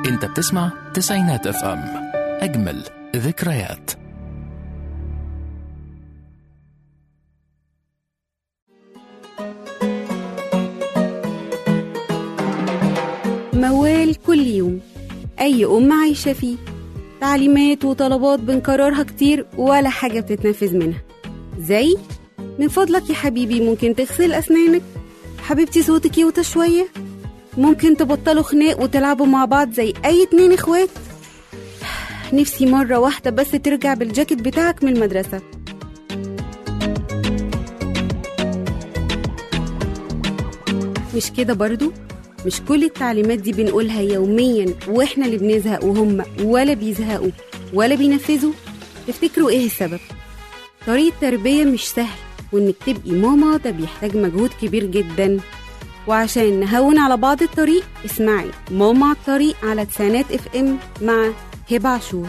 انت بتسمع تسعينات اف ام اجمل ذكريات موال كل يوم أي أم عايشة فيه تعليمات وطلبات بنكررها كتير ولا حاجة بتتنفذ منها زي من فضلك يا حبيبي ممكن تغسل أسنانك حبيبتي صوتك يوطى شوية ممكن تبطلوا خناق وتلعبوا مع بعض زي أي اتنين اخوات نفسي مرة واحدة بس ترجع بالجاكيت بتاعك من المدرسة مش كده برضو مش كل التعليمات دي بنقولها يوميا واحنا اللي بنزهق وهم ولا بيزهقوا ولا بينفذوا تفتكروا ايه السبب طريقة تربية مش سهل وانك تبقي ماما ده بيحتاج مجهود كبير جدا وعشان نهون على بعض الطريق اسمعي ماما على الطريق على تسعينات اف ام مع هبة عاشور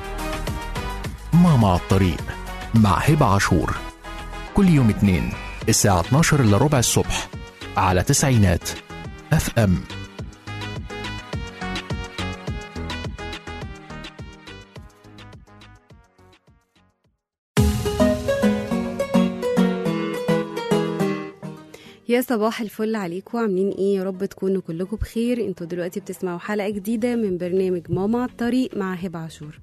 ماما على الطريق مع هبة عاشور كل يوم اتنين الساعة 12 إلا ربع الصبح على تسعينات اف ام يا صباح الفل عليكم عاملين ايه يا رب تكونوا كلكم بخير انتوا دلوقتي بتسمعوا حلقة جديدة من برنامج ماما على الطريق مع هبة عاشور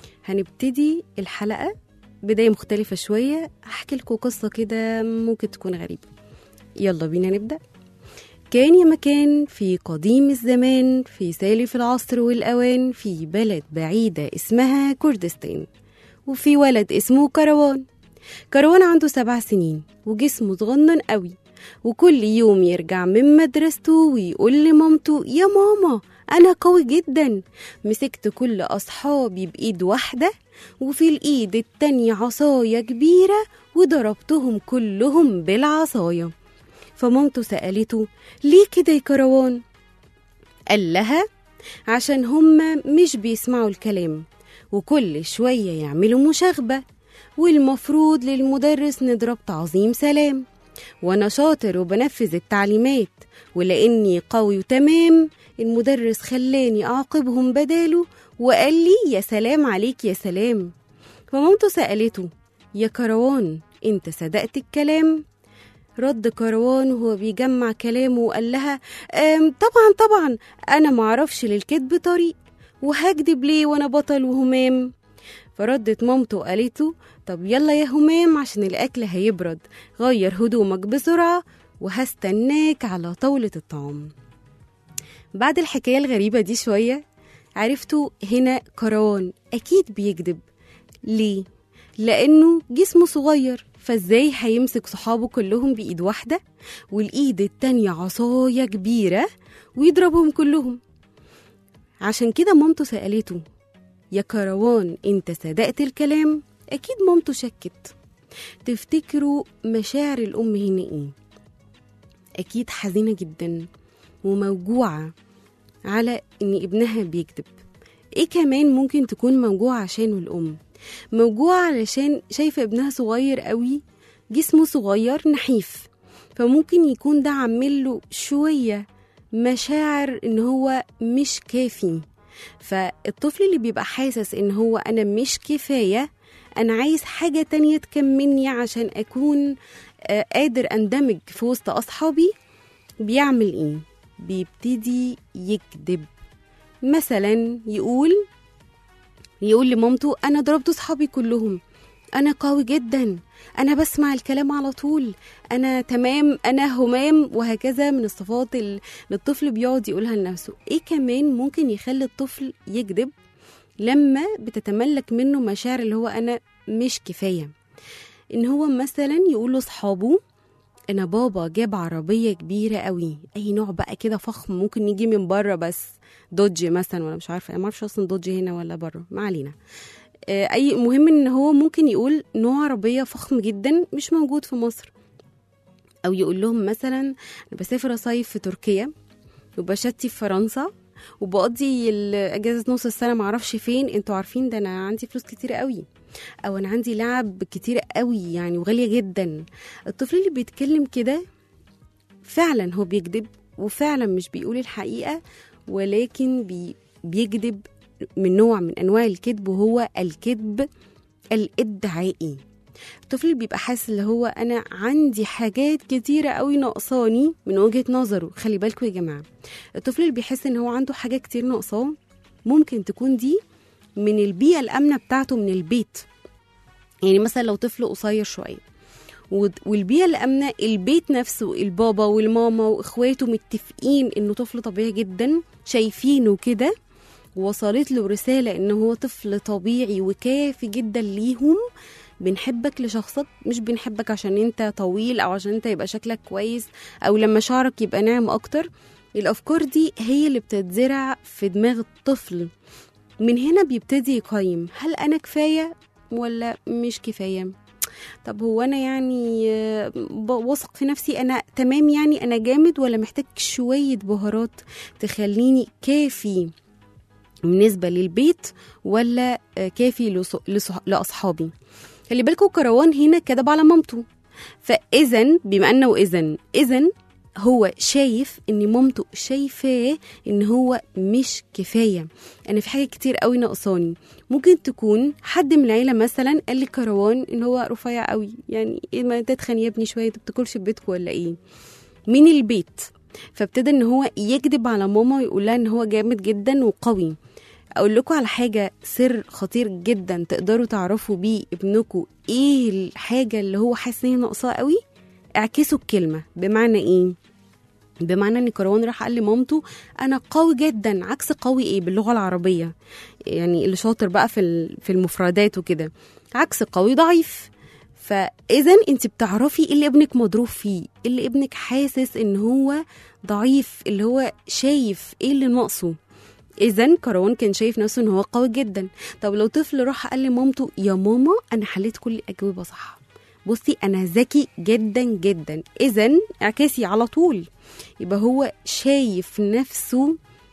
هنبتدي الحلقة بداية مختلفة شوية هحكي لكم قصة كده ممكن تكون غريبة يلا بينا نبدأ كان يا مكان في قديم الزمان في سالف العصر والأوان في بلد بعيدة اسمها كردستان وفي ولد اسمه كروان كروان عنده سبع سنين وجسمه صغنن قوي وكل يوم يرجع من مدرسته ويقول لمامته يا ماما أنا قوي جدا مسكت كل أصحابي بإيد واحدة وفي الإيد التانية عصاية كبيرة وضربتهم كلهم بالعصاية فمامته سألته ليه كده يا كروان؟ قال لها عشان هما مش بيسمعوا الكلام وكل شوية يعملوا مشاغبة والمفروض للمدرس نضرب تعظيم سلام وأنا شاطر وبنفذ التعليمات ولأني قوي وتمام المدرس خلاني أعاقبهم بداله وقال لي يا سلام عليك يا سلام فمامته سألته يا كروان انت صدقت الكلام رد كروان وهو بيجمع كلامه وقال لها "أم، طبعا طبعا انا معرفش للكذب طريق وهكدب ليه وانا بطل وهمام فردت مامته وقالته طب يلا يا همام عشان الاكل هيبرد غير هدومك بسرعه وهستناك على طاوله الطعام بعد الحكايه الغريبه دي شويه عرفتوا هنا كروان اكيد بيكذب ليه لانه جسمه صغير فازاي هيمسك صحابه كلهم بايد واحده والايد التانية عصايه كبيره ويضربهم كلهم عشان كده مامته سالته يا كروان انت صدقت الكلام اكيد مامته شكت تفتكروا مشاعر الام هنا ايه اكيد حزينه جدا وموجوعه على ان ابنها بيكذب ايه كمان ممكن تكون موجوعه عشانه الام موجوعه علشان شايفه ابنها صغير قوي جسمه صغير نحيف فممكن يكون ده عامل له شويه مشاعر ان هو مش كافي فالطفل اللي بيبقى حاسس ان هو انا مش كفايه انا عايز حاجه تانية تكملني عشان اكون آه، قادر اندمج في وسط اصحابي بيعمل ايه بيبتدي يكذب مثلا يقول يقول لمامته انا ضربت صحابي كلهم انا قوي جدا انا بسمع الكلام على طول انا تمام انا همام وهكذا من الصفات اللي الطفل بيقعد يقولها لنفسه ايه كمان ممكن يخلي الطفل يكذب لما بتتملك منه مشاعر اللي هو انا مش كفايه ان هو مثلا يقول لاصحابه انا بابا جاب عربيه كبيره قوي اي نوع بقى كده فخم ممكن يجي من بره بس دوج مثلا ولا مش عارفه انا ما اعرفش اصلا دوج هنا ولا بره ما علينا آه، اي مهم ان هو ممكن يقول نوع عربيه فخم جدا مش موجود في مصر او يقول لهم مثلا انا بسافر اصيف في تركيا وبشتي في فرنسا وبقضي الاجازه نص السنه معرفش فين انتوا عارفين ده انا عندي فلوس كتير قوي او انا عندي لعب كتير قوي يعني وغاليه جدا الطفل اللي بيتكلم كده فعلا هو بيكذب وفعلا مش بيقول الحقيقه ولكن بي بيكذب من نوع من انواع الكذب وهو الكذب الادعائي الطفل بيبقى حاسس اللي هو انا عندي حاجات كتيره قوي ناقصاني من وجهه نظره خلي بالكم يا جماعه الطفل اللي بيحس ان هو عنده حاجات كتير ناقصاه ممكن تكون دي من البيئه الامنه بتاعته من البيت يعني مثلا لو طفل قصير شويه ود- والبيئة الآمنة البيت نفسه البابا والماما وإخواته متفقين إنه طفل طبيعي جدا شايفينه كده وصلت له رسالة إنه هو طفل طبيعي وكافي جدا ليهم بنحبك لشخصك مش بنحبك عشان انت طويل او عشان انت يبقى شكلك كويس او لما شعرك يبقى ناعم اكتر الافكار دي هي اللي بتتزرع في دماغ الطفل من هنا بيبتدي يقيم هل انا كفايه ولا مش كفايه طب هو انا يعني آه، ب- واثق في نفسي انا تمام يعني انا جامد ولا محتاج شويه بهارات تخليني كافي بالنسبه للبيت ولا آه، كافي لص- لصح- لاصحابي خلي بالكوا كروان هنا كذب على مامته فاذا بما انه اذا اذا هو شايف ان مامته شايفاه ان هو مش كفايه انا في حاجه كتير قوي ناقصاني ممكن تكون حد من العيله مثلا قال لكروان ان هو رفيع قوي يعني ايه ما تتخن يا ابني شويه انت بتاكلش في بيتكم ولا ايه من البيت فابتدى ان هو يكذب على ماما ويقول لها ان هو جامد جدا وقوي اقول لكم على حاجه سر خطير جدا تقدروا تعرفوا بيه ابنكم ايه الحاجه اللي هو حاسس ان هي ناقصاه قوي اعكسوا الكلمه بمعنى ايه بمعنى ان كروان راح قال لمامته انا قوي جدا عكس قوي ايه باللغه العربيه يعني اللي شاطر بقى في ال- في المفردات وكده عكس قوي ضعيف فاذا انت بتعرفي ايه اللي ابنك مضروب فيه إيه اللي ابنك حاسس ان هو ضعيف اللي هو شايف ايه اللي ناقصه اذا كروان كان شايف نفسه ان هو قوي جدا طب لو طفل راح قال لمامته يا ماما انا حليت كل الاجوبه صح بصي انا ذكي جدا جدا اذا اعكاسي على طول يبقى هو شايف نفسه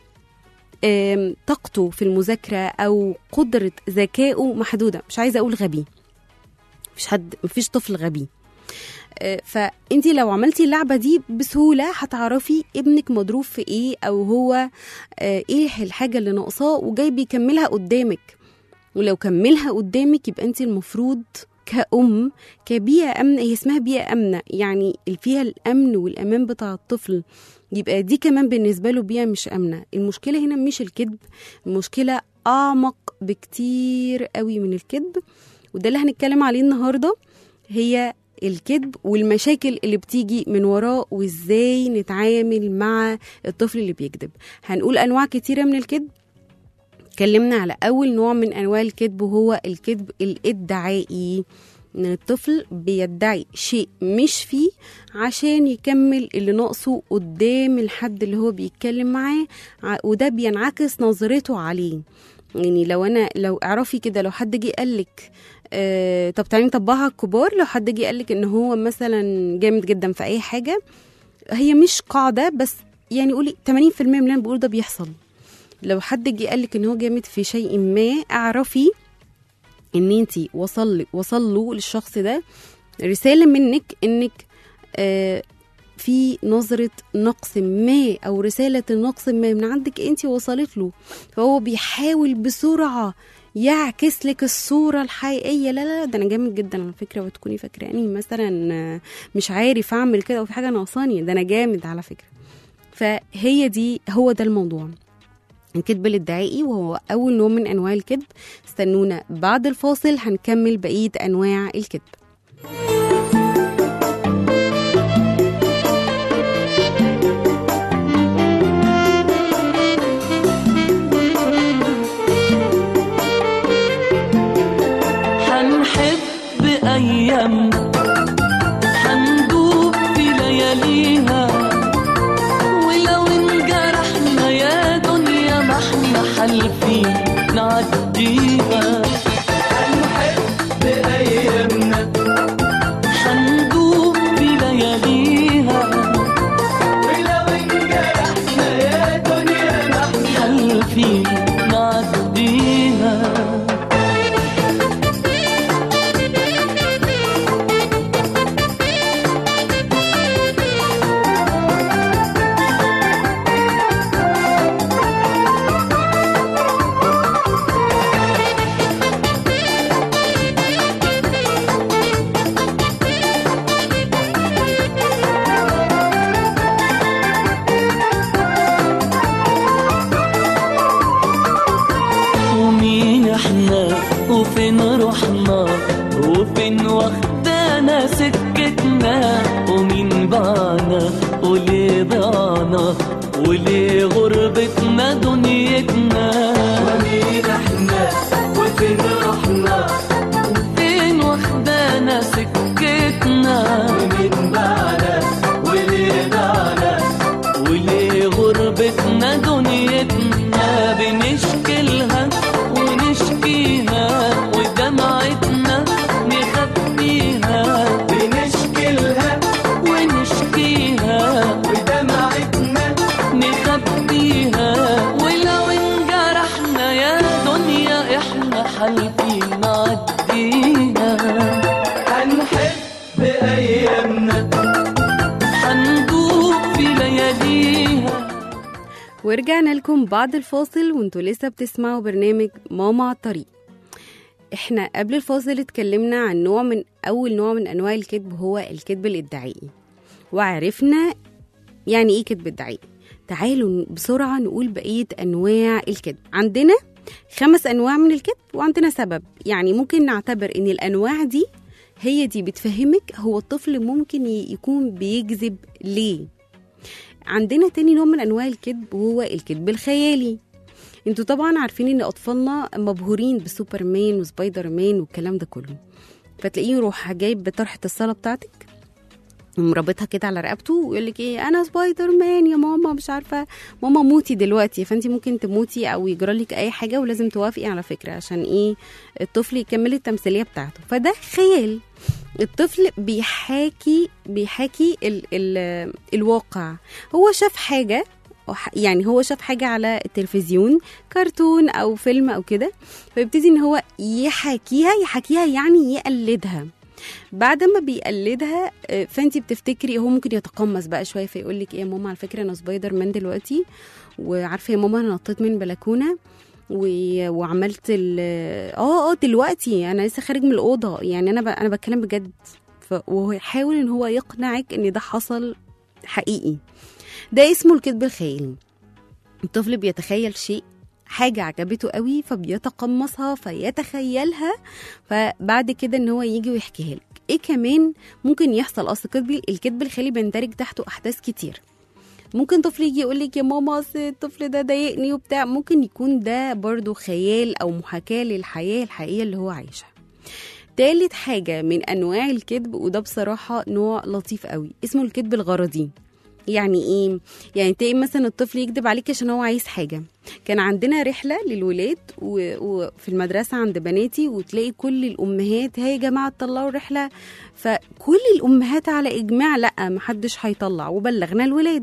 آم، طاقته في المذاكره او قدره ذكائه محدوده مش عايزه اقول غبي مفيش حد مفيش طفل غبي آه، فانت لو عملتي اللعبه دي بسهوله هتعرفي ابنك مضروب في ايه او هو آه، ايه الحاجه اللي ناقصاه وجاي بيكملها قدامك ولو كملها قدامك يبقى انت المفروض كأم كبيئة أمنة هي اسمها بيئة أمنة يعني اللي فيها الأمن والأمان بتاع الطفل يبقى دي كمان بالنسبة له بيئة مش أمنة المشكلة هنا مش الكذب المشكلة أعمق بكتير قوي من الكذب وده اللي هنتكلم عليه النهاردة هي الكذب والمشاكل اللي بتيجي من وراه وازاي نتعامل مع الطفل اللي بيكذب هنقول انواع كتيره من الكذب اتكلمنا على اول نوع من انواع الكذب وهو الكذب الادعائي ان الطفل بيدعي شيء مش فيه عشان يكمل اللي ناقصه قدام الحد اللي هو بيتكلم معاه ع- وده بينعكس نظرته عليه يعني لو انا لو اعرفي كده لو حد جه قالك آه طب تعالي نطبقها على الكبار لو حد جه قالك ان هو مثلا جامد جدا في اي حاجه هي مش قاعده بس يعني قولي 80% من اللي انا بقوله ده بيحصل لو حد جه قالك ان هو جامد في شيء ما اعرفي ان انت وصل وصل له للشخص ده رساله منك انك آه في نظرة نقص ما أو رسالة نقص ما من عندك أنت وصلت له فهو بيحاول بسرعة يعكس لك الصورة الحقيقية لا لا لا، ده أنا جامد جدا على فكرة وتكوني فاكراني مثلا آه، مش عارف أعمل كده وفي حاجة ناقصاني ده أنا جامد على فكرة فهي دي هو ده الموضوع الكذب الادعائي وهو أول نوع من أنواع الكذب استنونا بعد الفاصل هنكمل بقية أنواع الكذب حنحب أيامنا حندوب في لياليها ولو انجرحنا يا دنيا ما احنا حالفين نعديها حنحب أيامنا حندوب في لياليها ولو انجرحنا يا دنيا ما احنا حالفين نعديها فين واخدانا سكتنا ومين باعنا وليه ضعنا وليه غربتنا دنيتنا ومين احنا وفين رحنا فين واخدانا سكتنا ومين باعنا وليه ضعنا وليه غربتنا دنيتنا بنشكلها ونشكيها ودمعتنا نخبيها بنشكلها ونشكيها ودمعتنا نخبيها ولو انجرحنا يا دنيا احنا حالفين نعديها هنحب ايامنا هندوب في لياليها ورجعنا لكم بعد الفاصل وانتوا لسه بتسمعوا برنامج ماما على الطريق احنا قبل الفاصل اتكلمنا عن نوع من اول نوع من انواع الكذب هو الكذب الادعائي وعرفنا يعني ايه كذب ادعائي تعالوا بسرعة نقول بقية أنواع الكذب عندنا خمس أنواع من الكذب وعندنا سبب يعني ممكن نعتبر إن الأنواع دي هي دي بتفهمك هو الطفل ممكن ي- يكون بيكذب ليه عندنا تاني نوع من انواع الكذب وهو الكذب الخيالي انتوا طبعا عارفين ان اطفالنا مبهورين بسوبرمان وسبايدر مان والكلام ده كله فتلاقيه يروح جايب بطرحه الصاله بتاعتك مربطها كده على رقبته ويقول لك ايه انا سبايدر مان يا ماما مش عارفه ماما موتي دلوقتي فانت ممكن تموتي او يجرى لك اي حاجه ولازم توافقي على فكره عشان ايه الطفل يكمل التمثيليه بتاعته فده خيال الطفل بيحاكي بيحاكي ال ال الواقع هو شاف حاجه وح- يعني هو شاف حاجة على التلفزيون كرتون أو فيلم أو كده فيبتدي إن هو يحاكيها يحاكيها يعني يقلدها بعد ما بيقلدها آه، فانت بتفتكري هو ممكن يتقمص بقى شويه فيقول لك ايه يا ماما على فكره انا سبايدر مان دلوقتي وعارفه يا ماما انا نطيت من بلكونه و... وعملت ال اه اه دلوقتي انا لسه خارج من الاوضه يعني انا ب... انا بتكلم بجد ف... وهو يحاول ان هو يقنعك ان ده حصل حقيقي ده اسمه الكذب الخيالي الطفل بيتخيل شيء حاجة عجبته قوي فبيتقمصها فيتخيلها فبعد كده ان هو يجي ويحكيها لك ايه كمان ممكن يحصل اصل الكذب الكذب الخيالي بيندرج تحته احداث كتير ممكن طفل يجي يقول لك يا ماما أصل الطفل ده ضايقني وبتاع ممكن يكون ده برضو خيال او محاكاة للحياة الحقيقية اللي هو عايشها تالت حاجة من أنواع الكذب وده بصراحة نوع لطيف قوي اسمه الكذب الغرضي يعني ايه يعني تلاقي مثلا الطفل يكذب عليك عشان هو عايز حاجه كان عندنا رحله للولاد و- وفي المدرسه عند بناتي وتلاقي كل الامهات هي يا جماعه تطلعوا الرحله فكل الامهات على اجماع لا محدش هيطلع وبلغنا الولاد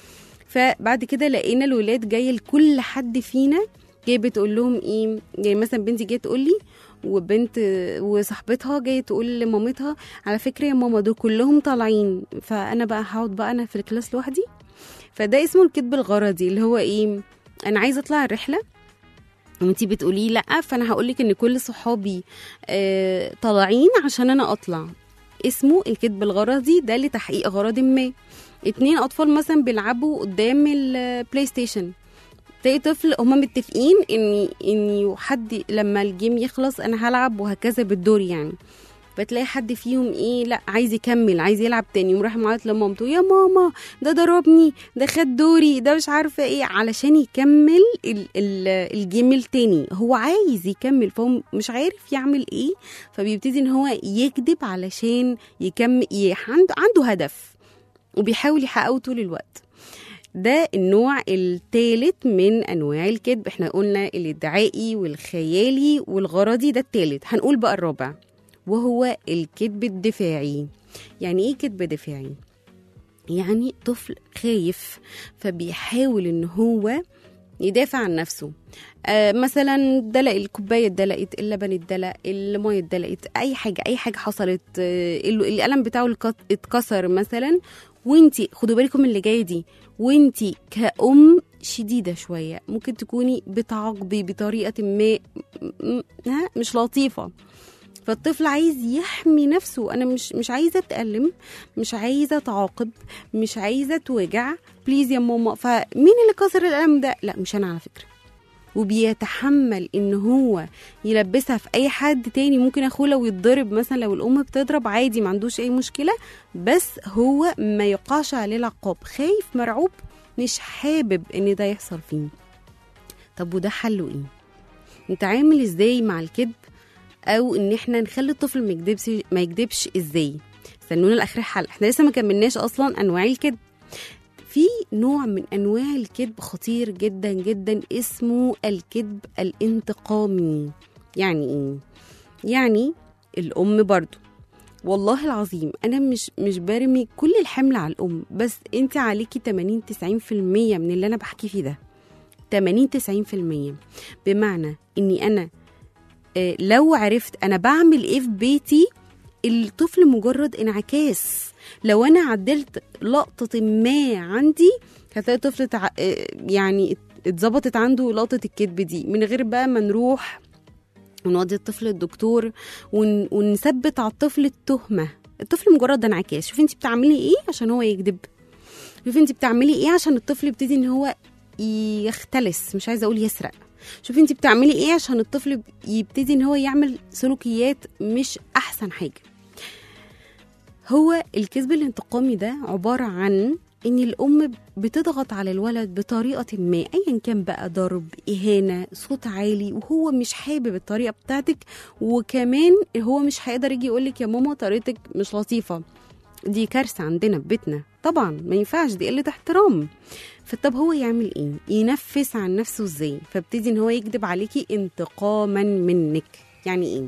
فبعد كده لقينا الولاد جايه لكل حد فينا جايه بتقول لهم ايه يعني مثلا بنتي جايه تقول لي وبنت وصاحبتها جايه تقول لمامتها على فكره يا ماما دول كلهم طالعين فانا بقى هقعد بقى انا في الكلاس لوحدي فده اسمه الكذب الغرضي اللي هو ايه انا عايزه اطلع الرحله وانتي بتقولي لا فانا هقولك ان كل صحابي آه طالعين عشان انا اطلع اسمه الكذب الغرضي ده لتحقيق غرض ما اتنين اطفال مثلا بيلعبوا قدام البلاي ستيشن تلاقي طفل هما متفقين ان ان حد لما الجيم يخلص انا هلعب وهكذا بالدور يعني فتلاقي حد فيهم ايه لا عايز يكمل عايز يلعب تاني يقوم راح معيط لمامته يا ماما ده ضربني ده خد دوري ده مش عارفه ايه علشان يكمل ال ال الجيم التاني هو عايز يكمل فهو مش عارف يعمل ايه فبيبتدي ان هو يكذب علشان يكمل ي- عنده عنده هدف وبيحاول يحققه طول الوقت ده النوع الثالث من انواع الكذب احنا قلنا الادعائي والخيالي والغرضي ده الثالث هنقول بقى الرابع وهو الكذب الدفاعي يعني ايه كذب دفاعي يعني طفل خايف فبيحاول ان هو يدافع عن نفسه آه مثلا دلق الكوبايه اتدلقت اللبن اتدلق الميه اتدلقت اي حاجه اي حاجه حصلت آه ال- القلم بتاعه الك- اتكسر مثلا وانتي خدوا بالكم من اللي جايه دي وانتي كأم شديدة شوية ممكن تكوني بتعاقبي بطريقة ما م- ها مش لطيفة فالطفل عايز يحمي نفسه انا مش مش عايزه اتالم مش عايزه اتعاقب مش عايزه اتوجع بليز يا ماما فمين اللي كسر القلم ده لا مش انا على فكره وبيتحمل ان هو يلبسها في اي حد تاني ممكن اخوه لو يتضرب مثلا لو الام بتضرب عادي ما عندوش اي مشكله بس هو ما يقعش عليه العقاب خايف مرعوب مش حابب ان ده يحصل فيه طب وده حله ايه نتعامل ازاي مع الكذب او ان احنا نخلي الطفل ما يكذبش ما يكذبش ازاي استنونا لاخر الحلقه احنا لسه ما كملناش اصلا انواع الكذب في نوع من انواع الكذب خطير جدا جدا اسمه الكذب الانتقامي يعني ايه يعني الام برضو والله العظيم انا مش مش برمي كل الحمل على الام بس انت عليكي 80 90% من اللي انا بحكي فيه ده 80 90% بمعنى اني انا آه، لو عرفت انا بعمل ايه في بيتي الطفل مجرد انعكاس لو انا عدلت لقطه ما عندي هتلاقي الطفل تع... آه، يعني اتظبطت عنده لقطه الكذب دي من غير بقى ما نروح ونودي الطفل للدكتور ون... ونثبت على الطفل التهمه الطفل مجرد انعكاس شوفي انت بتعملي ايه عشان هو يكذب شوفي انت بتعملي ايه عشان الطفل يبتدي ان هو يختلس مش عايزه اقول يسرق شوفي انت بتعملي ايه عشان الطفل يبتدي ان هو يعمل سلوكيات مش احسن حاجه هو الكذب الانتقامي ده عباره عن ان الام بتضغط على الولد بطريقه ما ايا كان بقى ضرب اهانه صوت عالي وهو مش حابب الطريقه بتاعتك وكمان هو مش هيقدر يجي يقولك يا ماما طريقتك مش لطيفه دي كارثه عندنا في بيتنا طبعا ما ينفعش دي قله احترام فطب هو يعمل ايه ينفس عن نفسه ازاي فابتدي ان هو يكذب عليكي انتقاما منك يعني ايه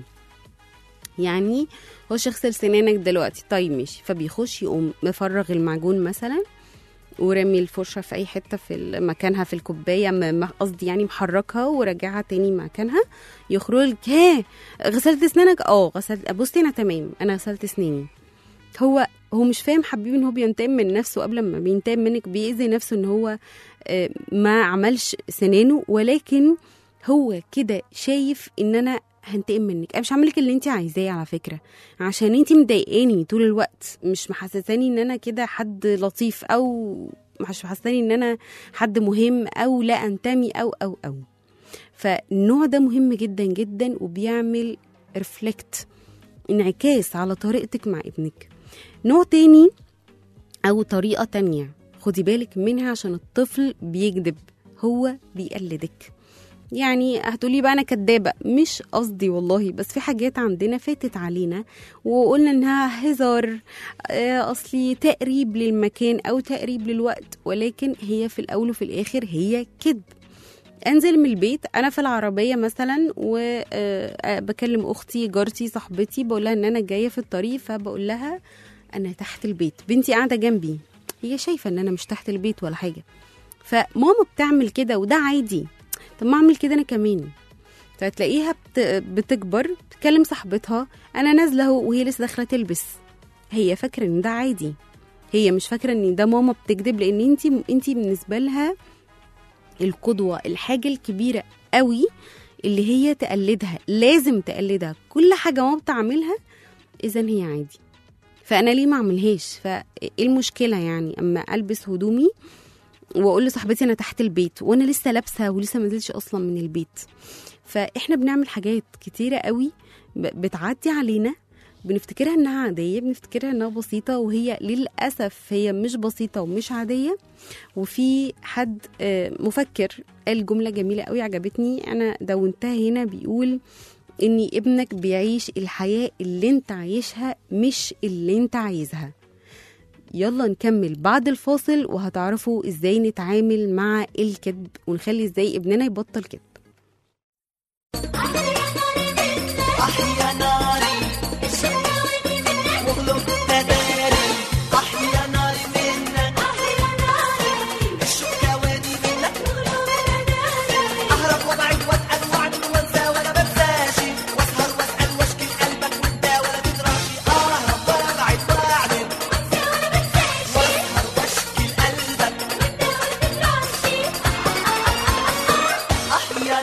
يعني هو يغسل سنانك دلوقتي طيب ماشي فبيخش يقوم مفرغ المعجون مثلا ورمي الفرشه في اي حته في مكانها في الكوبايه م- م- قصدي يعني محركها وراجعها تاني مكانها يخرج لك ها غسلت اسنانك اه غسلت بصي انا تمام انا غسلت اسناني هو هو مش فاهم حبيبي ان هو بينتقم من نفسه قبل ما بينتقم منك بيأذي نفسه ان هو آه، ما عملش سنانه ولكن هو كده شايف ان انا هنتقم منك انا مش هعملك اللي انت عايزاه على فكره عشان انت مضايقاني طول الوقت مش محسساني ان انا كده حد لطيف او مش محسساني ان انا حد مهم او لا انتمي او او او فالنوع ده مهم جدا جدا وبيعمل ريفلكت انعكاس على طريقتك مع ابنك نوع تاني او طريقه تانية خدي بالك منها عشان الطفل بيكذب هو بيقلدك يعني هتقولي بقى انا كدابه مش قصدي والله بس في حاجات عندنا فاتت علينا وقلنا انها هزار آه، اصلي تقريب للمكان او تقريب للوقت ولكن هي في الاول وفي الاخر هي كذب انزل من البيت انا في العربيه مثلا وبكلم اختي جارتي صاحبتي بقول لها ان انا جايه في الطريق فبقول لها انا تحت البيت بنتي قاعده جنبي هي شايفه ان انا مش تحت البيت ولا حاجه فماما بتعمل كده وده عادي طب ما اعمل كده انا كمان فتلاقيها بت... بتكبر تكلم صاحبتها انا نازله اهو وهي لسه داخله تلبس هي فاكره ان ده عادي هي مش فاكره ان ده ماما بتكذب لان انت انت بالنسبه لها القدوه الحاجه الكبيره قوي اللي هي تقلدها لازم تقلدها كل حاجه ماما بتعملها اذا هي عادي فانا ليه ما اعملهاش فايه المشكله يعني اما البس هدومي واقول لصاحبتي انا تحت البيت وانا لسه لابسه ولسه ما نزلتش اصلا من البيت فاحنا بنعمل حاجات كتيره قوي ب- بتعدي علينا بنفتكرها انها عاديه بنفتكرها انها بسيطه وهي للاسف هي مش بسيطه ومش عاديه وفي حد آه، مفكر قال جمله جميله قوي عجبتني انا دونتها هنا بيقول ان ابنك بيعيش الحياه اللي انت عايشها مش اللي انت عايزها يلا نكمل بعد الفاصل وهتعرفوا ازاي نتعامل مع الكذب ونخلي ازاي ابننا يبطل كذب أحيا ناري واغلق تداري أحيا ناري منك الشوكة وادي منك أهرب وأبعد وأتقل وأعمل وأنسى وأنا بنساشي وأسهر وأسأل وأشكي قلبك وأنت ولا تدراشي أهرب وأبعد وأعمل وأسهر وأشكي قلبك أحيا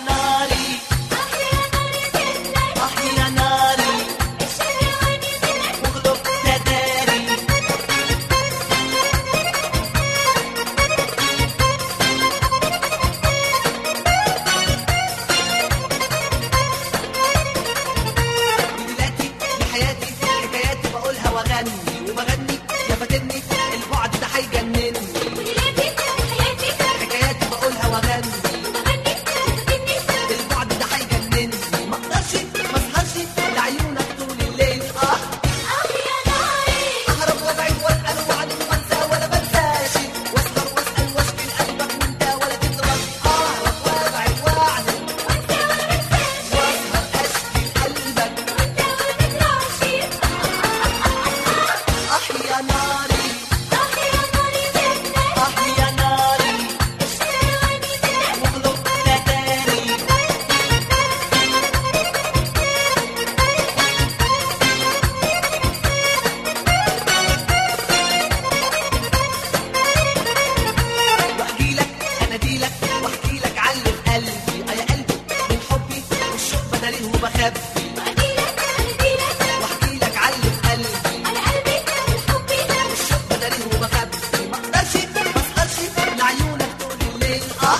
اه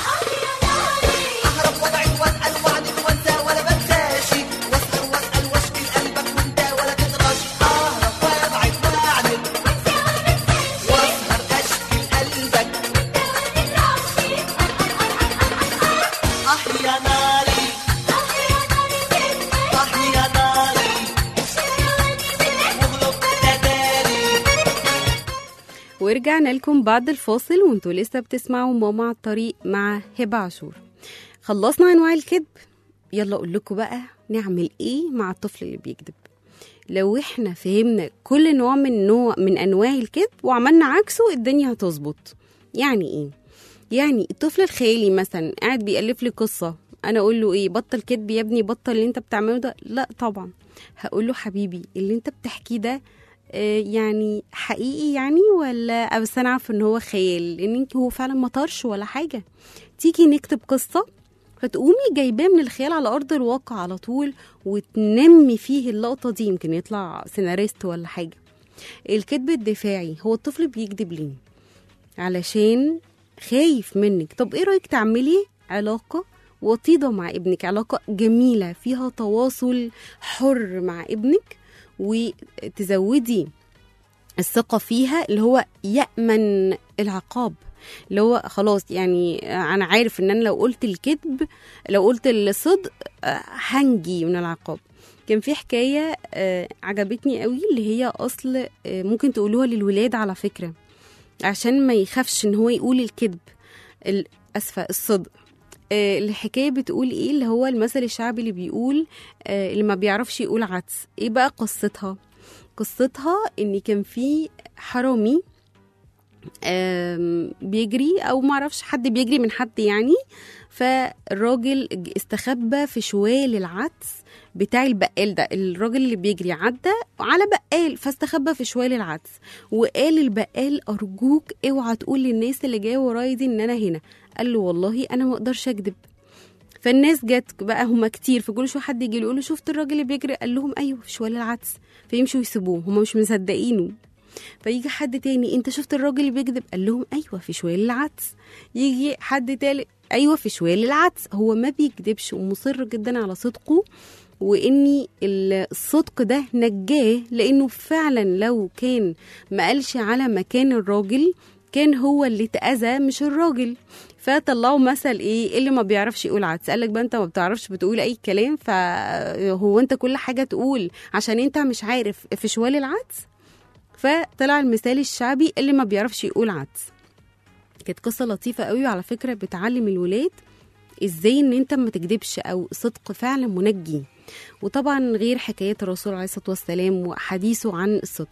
اهرب وابعد واسال واعند وانسى ولا بنساشي واسهر واسال واشكي لقلبك وانت ولا تدراشي اهرب وابعد واعند واسهر اشكي لقلبك اه يا ناري اه يا ناري واغلب تداري ورجعنا لكم بعد الفاصل وانتوا لسه بتسمعوا ماما على الطريق مع هبة عاشور خلصنا انواع الكذب يلا اقول لكم بقى نعمل ايه مع الطفل اللي بيكذب لو احنا فهمنا كل نوع من نوع من انواع الكذب وعملنا عكسه الدنيا هتظبط يعني ايه يعني الطفل الخيالي مثلا قاعد بيألف لي قصة انا اقول له ايه بطل كذب يا ابني بطل اللي انت بتعمله ده لا طبعا هقول له حبيبي اللي انت بتحكيه ده آه، يعني حقيقي يعني ولا بس انا عارفه ان هو خيال لان هو فعلا ما طارش ولا حاجه تيجي نكتب قصه فتقومي جايباه من الخيال على ارض الواقع على طول وتنمي فيه اللقطه دي يمكن يطلع سيناريست ولا حاجه الكذب الدفاعي هو الطفل بيكذب ليه علشان خايف منك طب ايه رايك تعملي علاقه وطيده مع ابنك علاقه جميله فيها تواصل حر مع ابنك وتزودي الثقة فيها اللي هو يأمن العقاب اللي هو خلاص يعني أنا عارف إن أنا لو قلت الكذب لو قلت الصدق آه، هنجي من العقاب كان في حكاية آه، عجبتني قوي اللي هي أصل آه، ممكن تقولوها للولاد على فكرة عشان ما يخافش إن هو يقول الكذب ال- أسفة الصدق آه، الحكاية بتقول إيه اللي هو المثل الشعبي اللي بيقول آه، اللي ما بيعرفش يقول عدس إيه بقى قصتها قصتها ان كان في حرامي آم، بيجري او معرفش حد بيجري من حد يعني فالراجل ج- استخبى في شوال العدس بتاع البقال ده الراجل اللي بيجري عدى على بقال فاستخبى في شوال العدس وقال البقال ارجوك اوعى تقول للناس اللي جايه ورايا دي ان انا هنا قال له والله انا ما اقدرش اكذب فالناس جت بقى هم كتير فكل شويه حد يجي يقول له شفت الراجل اللي بيجري قال لهم ايوه في شوال العدس فيمشوا يسيبوه هم مش مصدقينه فيجي حد تاني انت شفت الراجل اللي بيكذب قال لهم ايوه في شوال العدس يجي حد تالت ايوه في شوال العدس هو ما بيكذبش ومصر جدا على صدقه واني ال- الصدق ده نجاه لانه فعلا لو كان ما قالش على مكان الراجل كان هو اللي اتأذى مش الراجل فطلعوا مثل ايه اللي ما بيعرفش يقول عدس قال لك بقى انت ما بتعرفش بتقول اي كلام فهو انت كل حاجه تقول عشان انت مش عارف في شوال العدس فطلع المثال الشعبي اللي ما بيعرفش يقول عدس كانت قصه لطيفه قوي وعلى فكره بتعلم الولاد ازاي ان انت ما تكذبش او صدق فعلا منجي وطبعا غير حكايات الرسول عليه الصلاه والسلام وحديثه عن الصدق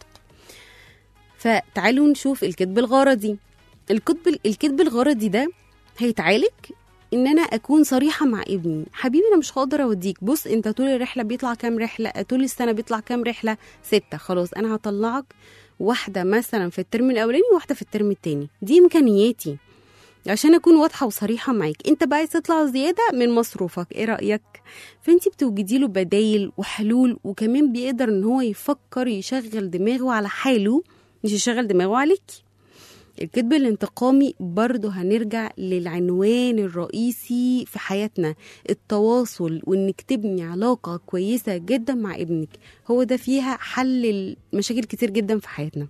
فتعالوا نشوف الكذب الغرضي الكذب الكذب الغرضي ده هيتعالج ان انا اكون صريحه مع ابني حبيبي انا مش هقدر اوديك بص انت طول الرحله بيطلع كام رحله طول السنه بيطلع كام رحله ستة خلاص انا هطلعك واحده مثلا في الترم الاولاني وواحده في الترم التاني دي امكانياتي عشان اكون واضحه وصريحه معاك انت بقى عايز تطلع زياده من مصروفك ايه رايك فانت بتوجدي له بدايل وحلول وكمان بيقدر ان هو يفكر يشغل دماغه على حاله مش يشغل دماغه عليكي الكذب الانتقامي برضه هنرجع للعنوان الرئيسي في حياتنا التواصل وانك تبني علاقة كويسة جدا مع ابنك هو ده فيها حل المشاكل كتير جدا في حياتنا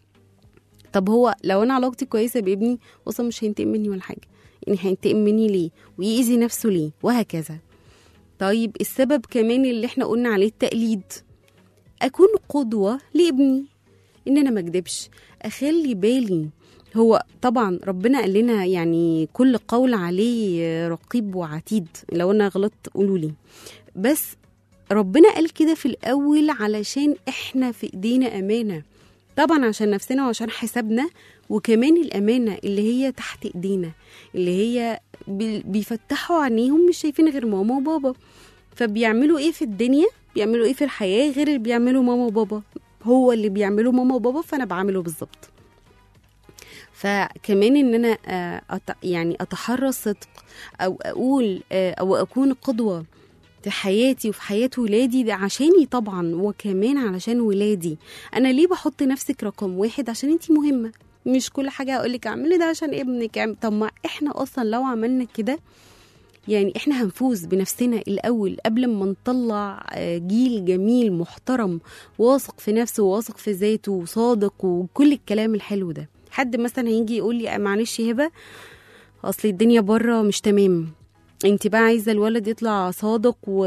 طب هو لو انا علاقتي كويسة بابني اصلا مش هينتقم مني ولا حاجة يعني هينتقم مني ليه ويأذي نفسه ليه وهكذا طيب السبب كمان اللي احنا قلنا عليه التقليد اكون قدوة لابني ان انا ما اكدبش اخلي بالي هو طبعا ربنا قال لنا يعني كل قول عليه رقيب وعتيد لو انا غلطت قولوا لي بس ربنا قال كده في الاول علشان احنا في ايدينا امانه طبعا عشان نفسنا وعشان حسابنا وكمان الامانه اللي هي تحت ايدينا اللي هي بي- بيفتحوا عينيهم مش شايفين غير ماما وبابا فبيعملوا ايه في الدنيا بيعملوا ايه في الحياه غير اللي بيعمله ماما وبابا هو اللي بيعمله ماما وبابا فانا بعمله بالظبط فكمان ان انا آه، أت- يعني اتحرى الصدق او اقول آه، او اكون قدوه في حياتي وفي حياة ولادي ده عشاني طبعا وكمان علشان ولادي انا ليه بحط نفسك رقم واحد عشان انتي مهمة مش كل حاجه هقول لك اعملي ده عشان ابنك اعمل- طب ما احنا اصلا لو عملنا كده يعني احنا هنفوز بنفسنا الاول قبل ما نطلع آه، جيل جميل محترم واثق في نفسه وواثق في ذاته وصادق وكل الكلام الحلو ده حد مثلا هيجي يقول لي معلش يا هبه اصل الدنيا بره مش تمام انت بقى عايزه الولد يطلع صادق و...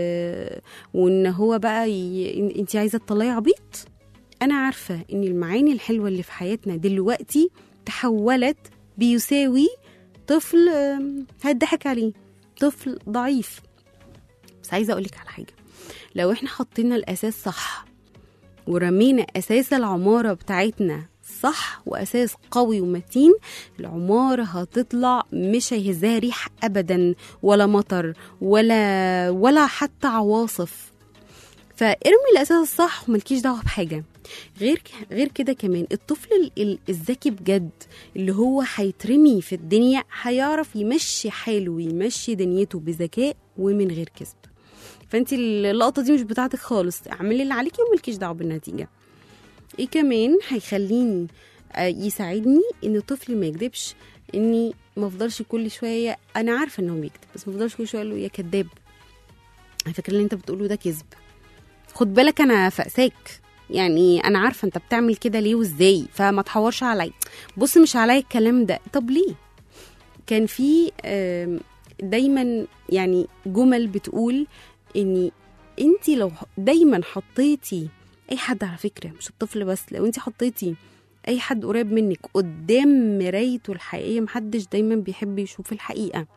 وان هو بقى ي... انت عايزه تطلعي عبيط انا عارفه ان المعاني الحلوه اللي في حياتنا دلوقتي تحولت بيساوي طفل آم، هتضحك عليه طفل ضعيف بس عايزه اقولك على حاجه لو احنا حطينا الاساس صح ورمينا اساس العماره بتاعتنا صح واساس قوي ومتين العماره هتطلع مش هيهزها ريح ابدا ولا مطر ولا ولا حتى عواصف فارمي الاساس الصح وملكيش دعوه بحاجه غير ك- غير كده كمان الطفل ال- ال- الذكي بجد اللي هو هيترمي في الدنيا هيعرف يمشي حاله ويمشي دنيته بذكاء ومن غير كذب فانت اللقطه دي مش بتاعتك خالص اعملي اللي عليكي وملكيش دعوه بالنتيجه ايه كمان هيخليني آه، يساعدني ان طفلي ما يكذبش اني ما افضلش كل شويه انا عارفه ان هو بيكذب بس ما افضلش كل شويه اقول له يا كذاب على فكره اللي انت بتقوله ده كذب خد بالك انا فاقساك يعني انا عارفه انت بتعمل كده ليه وازاي فما تحورش عليا بص مش عليا الكلام ده طب ليه كان في آم، دايما يعني جمل بتقول اني انت لو دايما حطيتي اي حد على فكره مش الطفل بس لو انت حطيتي اي حد قريب منك قدام مرايته الحقيقيه محدش دايما بيحب يشوف الحقيقه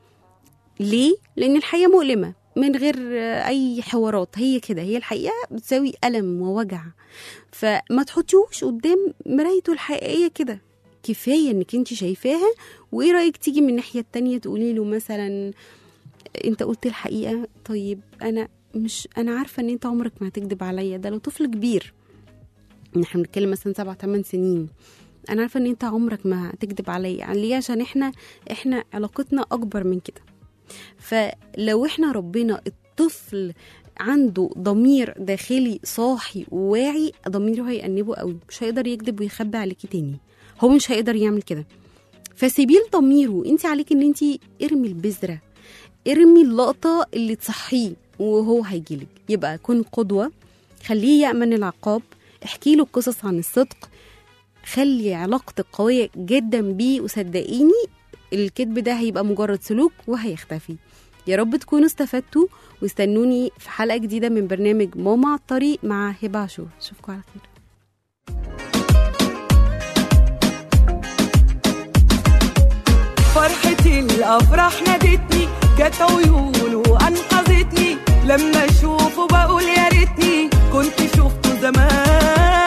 ليه لان الحقيقه مؤلمه من غير آه، اي حوارات هي كده هي الحقيقه بتساوي الم ووجع فما تحطيهوش قدام مرايته الحقيقيه كده كفايه انك انت شايفاها وايه رايك تيجي من الناحيه التانية تقولي له مثلا انت قلت الحقيقه طيب انا مش انا عارفه ان انت عمرك ما هتكذب عليا ده لو طفل كبير ان احنا بنتكلم مثلا سبع ثمان سنين انا عارفه ان انت عمرك ما هتكذب عليا ليه عشان احنا احنا علاقتنا اكبر من كده فلو احنا ربنا الطفل عنده ضمير داخلي صاحي وواعي ضميره هيأنبه قوي مش هيقدر يكذب ويخبي عليكي تاني هو مش هيقدر يعمل كده فسيبيه لضميره انت عليك ان انت ارمي البذره ارمي اللقطه اللي تصحيه وهو هيجيلك يبقى كن قدوه خليه يأمن العقاب احكي له قصص عن الصدق خلي علاقتك قوية جدا بيه وصدقيني الكذب ده هيبقى مجرد سلوك وهيختفي يا رب تكونوا استفدتوا واستنوني في حلقة جديدة من برنامج ماما على الطريق مع هبة عاشور اشوفكم على خير فرحتي الافراح نادتني جت عيون وانقذتني لما اشوفه بقول يا ريتني كنت شفته زمان